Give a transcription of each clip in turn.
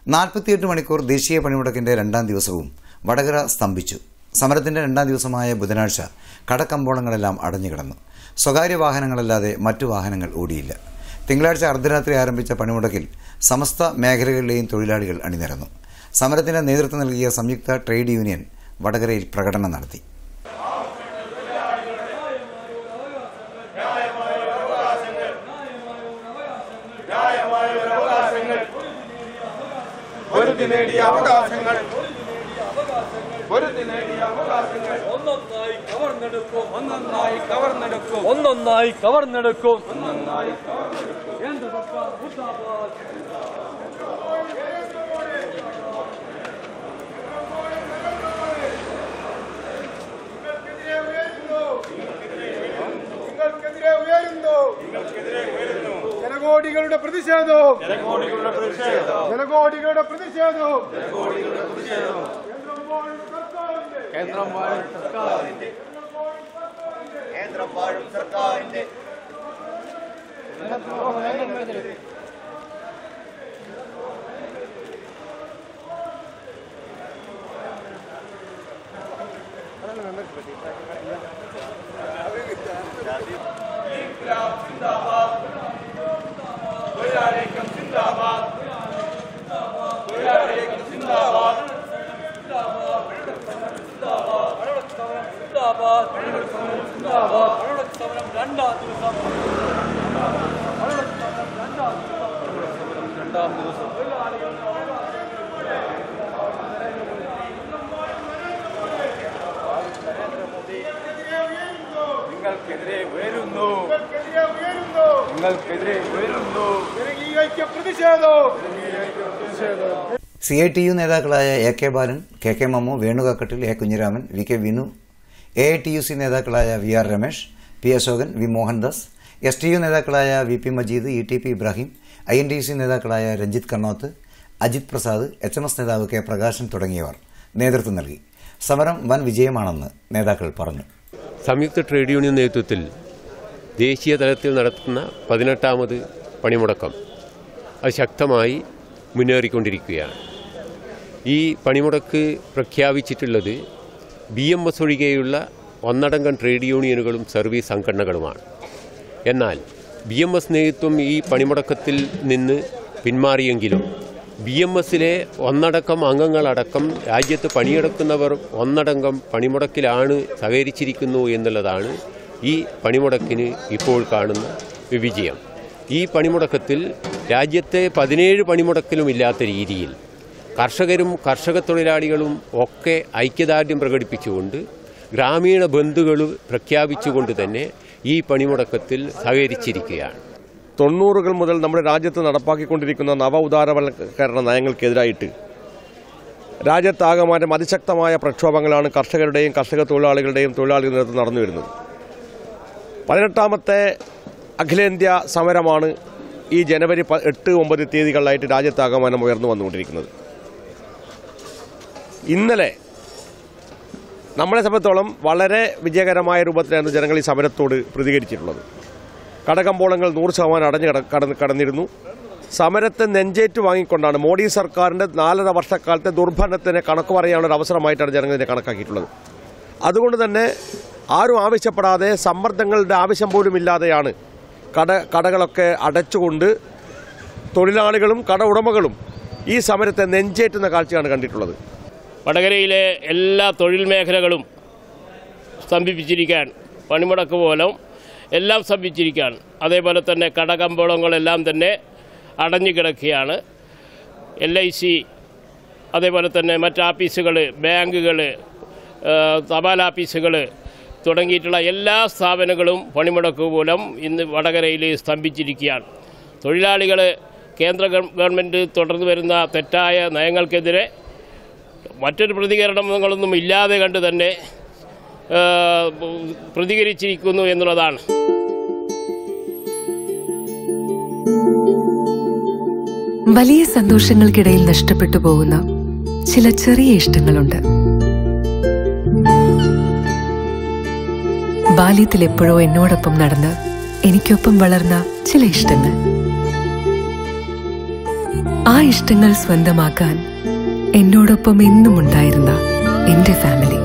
നാൽപ്പത്തിയെട്ട് മണിക്കൂർ ദേശീയ പണിമുടക്കിന്റെ രണ്ടാം ദിവസവും വടകര സ്തംഭിച്ചു സമരത്തിന്റെ രണ്ടാം ദിവസമായ ബുധനാഴ്ച കടക്കമ്പോളങ്ങളെല്ലാം അടഞ്ഞുകിടന്നു സ്വകാര്യ വാഹനങ്ങളല്ലാതെ മറ്റു വാഹനങ്ങൾ ഓടിയില്ല തിങ്കളാഴ്ച അർദ്ധരാത്രി ആരംഭിച്ച പണിമുടക്കിൽ സമസ്ത മേഖലകളിലെയും തൊഴിലാളികൾ അണിനിരന്നു സമരത്തിന് നേതൃത്വം നൽകിയ സംയുക്ത ട്രേഡ് യൂണിയൻ വടകരയിൽ പ്രകടനം നടത്തി പൊരുതി നേടിയ അവകാശങ്ങൾ പൊരുതി നേടിയ അവകാശങ്ങൾ ഒന്നൊന്നായി കവർന്നെടുക്കും ഒന്നൊന്നായി കവർന്നെടുക്കും ഒന്നൊന്നായി കവർന്നെടുക്കും ഒന്നൊന്നായി കേന്ദ്ര സർക്കാർ മുർദാബാദ് നിങ്ങൾക്കെതിരെ ഉയരുന്നു ജനകോടികളുടെ പ്രതിഷേധവും ജനകോടികളുടെ പ്രതിഷേധവും കേന്ദ്രം വാഴും സർക്കാരിന്റെ കേന്ദ്രം വാഴും സർക്കാരിന്റെ മുർദാബാദ് മുർദാബാദ് പണിമുടക്ക് സമരം രണ്ടാം ദിവസം പണിമുടക്ക് സമരം രണ്ടാം ദിവസം രണ്ടാം ദിവസം നിങ്ങൾക്കെതിരെ ഉയരുന്നു നിങ്ങൾക്കെതിരെ ഉയരുന്നു നിങ്ങൾക്കെതിരെ ഉയരുന്നു ജനകീയ പ്രതിഷേധവും സി ഐ ടി യു നേതാക്കളായ A K Balan K K Mammu Venukakkattil A Kunhiraman V K Vinu A I T U C നേതാക്കളായ V R Ramesh P Ashokan V Mohandas S T U നേതാക്കളായ V P Majeed E T P Ibrahim I N T U C നേതാക്കളായ Ranjith Kannoth Ajith Prasad H M S നേതാവ് K Prakashan തുടങ്ങിയവർ നേതൃത്വം നൽകി സമരം വൻ വിജയമാണെന്ന് നേതാക്കൾ പറഞ്ഞു സംയുക്ത ട്രേഡ് യൂണിയൻ നേതൃത്വത്തിൽ ദേശീയ തലത്തിൽ നടത്തുന്ന പതിനെട്ടാമത് പണിമുടക്കം അത് ശക്തമായി മുന്നേറിക്കൊണ്ടിരിക്കുകയാണ് ഈ പണിമുടക്ക് പ്രഖ്യാപിച്ചിട്ടുള്ളത് ബി എം എസ് ഒഴികെയുള്ള ഒന്നടങ്കം ട്രേഡ് യൂണിയനുകളും സർവീസ് സംഘടനകളുമാണ് എന്നാൽ ബി എം എസ് നേതൃത്വം ഈ പണിമുടക്കത്തിൽ നിന്ന് പിന്മാറിയെങ്കിലും ബി എം എസിലെ ഒന്നടക്കം അംഗങ്ങളടക്കം രാജ്യത്ത് പണിയെടുക്കുന്നവർ ഒന്നടങ്കം പണിമുടക്കിലാണ് സഹകരിച്ചിരിക്കുന്നു എന്നുള്ളതാണ് ഈ പണിമുടക്കിന് ഇപ്പോൾ കാണുന്ന വിജയം ഈ പണിമുടക്കത്തിൽ രാജ്യത്തെ പതിനേഴ് പണിമുടക്കിലും ഇല്ലാത്ത രീതിയിൽ കർഷകരും കർഷക തൊഴിലാളികളും ഒക്കെ ഐക്യദാർഢ്യം പ്രകടിപ്പിച്ചുകൊണ്ട് ഗ്രാമീണ ബന്ധുകൾ പ്രഖ്യാപിച്ചുകൊണ്ട് തന്നെ ഈ പണിമുടക്കത്തിൽ സഹകരിച്ചിരിക്കുകയാണ് തൊണ്ണൂറുകൾ മുതൽ നമ്മുടെ രാജ്യത്ത് നടപ്പാക്കിക്കൊണ്ടിരിക്കുന്ന നവ ഉദാരവൽക്കരണ നയങ്ങൾക്കെതിരായിട്ട് രാജ്യത്താകമാനം അതിശക്തമായ പ്രക്ഷോഭങ്ങളാണ് കർഷകരുടെയും കർഷക തൊഴിലാളികളുടെയും തൊഴിലാളികളുടെ നേതൃത്വം നടന്നു വരുന്നത് പതിനെട്ടാമത്തെ അഖിലേന്ത്യാ സമരമാണ് ഈ ജനുവരി പ- എട്ട് ഒമ്പത് തീയതികളിലായിട്ട് രാജ്യത്താകമാനം ഉയർന്നു വന്നുകൊണ്ടിരിക്കുന്നത് ഇന്നലെ നമ്മളെ സംബന്ധിച്ചോളം വളരെ വിജയകരമായ രൂപത്തിലായിരുന്നു ജനങ്ങൾ ഈ സമരത്തോട് പ്രതികരിച്ചിട്ടുള്ളത് കടകമ്പോളങ്ങൾ നൂറ് ശതമാനം അടഞ്ഞു കട- കടന്ന് കടന്നിരുന്നു സമരത്തെ നെഞ്ചേറ്റ് വാങ്ങിക്കൊണ്ടാണ് മോഡി സർക്കാരിന്റെ നാലര വർഷക്കാലത്തെ ദുർഭരണത്തിന് കണക്ക് പറയാനുള്ള ഒരു അവസരമായിട്ടാണ് ജനങ്ങൾ ഇതിനെ കണക്കാക്കിയിട്ടുള്ളത് അതുകൊണ്ട് തന്നെ ആരും ആവശ്യപ്പെടാതെ സമ്മർദ്ദങ്ങളുടെ ആവശ്യം പോലും ഇല്ലാതെയാണ് കട കടകളൊക്കെ അടച്ചുകൊണ്ട് തൊഴിലാളികളും കട ഉടമകളും ഈ സമരത്തെ നെഞ്ചേറ്റുന്ന കാഴ്ചയാണ് കണ്ടിട്ടുള്ളത് വടകരയിലെ എല്ലാ തൊഴിൽ മേഖലകളും സ്തംഭിപ്പിച്ചിരിക്കാൻ പണിമുടക്ക് പോലും എല്ലാം സ്തംഭിച്ചിരിക്കുകയാണ് അതേപോലെ തന്നെ കടകമ്പോളങ്ങളെല്ലാം തന്നെ അടഞ്ഞു കിടക്കുകയാണ് എൽ ഐ സി അതേപോലെ തന്നെ മറ്റ് ആഫീസുകൾ ബാങ്കുകൾ തപാൽ ആഫീസുകൾ തുടങ്ങിയിട്ടുള്ള എല്ലാ സ്ഥാപനങ്ങളും പണിമുടക്ക് മൂലം ഇന്ന് വടകരയിൽ സ്തംഭിച്ചിരിക്കുകയാണ് തൊഴിലാളികൾ കേന്ദ്ര ഗവ- ഗവൺമെൻറ് തുടർന്നു വരുന്ന തെറ്റായ നയങ്ങൾക്കെതിരെ മറ്റൊരു പ്രതികരണങ്ങളൊന്നും ഇല്ലാതെ കണ്ട് തന്നെ ആ, പ്രതികരിച്ചിരിക്കുന്നു എന്നുള്ളതാണ് വലിയ സന്തോഷങ്ങൾക്കിടയിൽ നഷ്ടപ്പെട്ടു പോകുന്ന ചില ചെറിയ ഇഷ്ടങ്ങളുണ്ട് ബാല്യത്തിൽ എപ്പോഴോ എന്നോടൊപ്പം നടന്ന് എനിക്കൊപ്പം വളർന്ന ചില ഇഷ്ടങ്ങൾ ആ ഇഷ്ടങ്ങൾ സ്വന്തമാക്കാൻ എന്നോടൊപ്പം എന്നും ഉണ്ടായിരുന്ന എന്റെ ഫാമിലി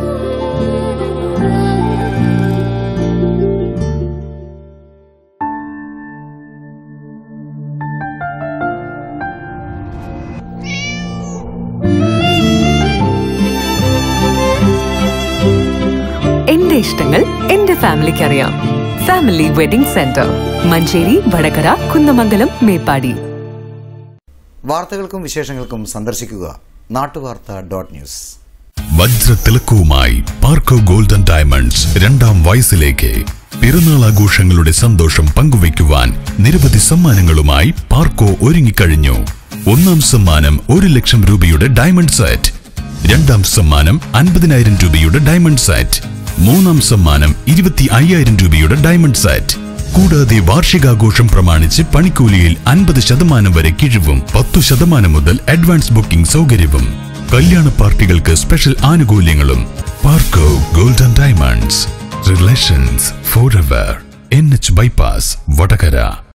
എന്റെ ഇഷ്ടങ്ങൾ എന്റെ ഫാമിലിക്ക് അറിയാം family wedding centre Manjeri Vadakara Kunnamangalam Meppadi വാർത്തകൾക്കും വിശേഷങ്ങൾക്കും സന്ദർശിക്കുക നാട്ടുവാർത്ത ഡോട്ട് ന്യൂസ് വജ്രത്തിലക്കവുമായി പാർക്കോ ഗോൾഡൻ ഡയമണ്ട്സ് രണ്ടാം വയസ്സിലേക്ക് പിറന്നാൾ ആഘോഷങ്ങളുടെ സന്തോഷം പങ്കുവയ്ക്കുവാൻ നിരവധി സമ്മാനങ്ങളുമായി പാർക്കോ ഒരുങ്ങിക്കഴിഞ്ഞു ഒന്നാം സമ്മാനം ഒരു ലക്ഷം രൂപയുടെ ഡയമണ്ട് സെറ്റ് രണ്ടാം സമ്മാനം അൻപതിനായിരം രൂപയുടെ ഡയമണ്ട് സെറ്റ് മൂന്നാം സമ്മാനം ഇരുപത്തി അയ്യായിരം രൂപയുടെ ഡയമണ്ട് സെറ്റ് കൂടാതെ വാർഷികാഘോഷം പ്രമാണിച്ച് പണിക്കൂലിയിൽ അൻപത് ശതമാനം വരെ കിഴിവും പത്തു ശതമാനം മുതൽ അഡ്വാൻസ് ബുക്കിംഗ് സൗകര്യവും കല്യാണ പാർട്ടികൾക്ക് സ്പെഷ്യൽ ആനുകൂല്യങ്ങളും Parco golden diamonds relations forever N H bypass Vadakara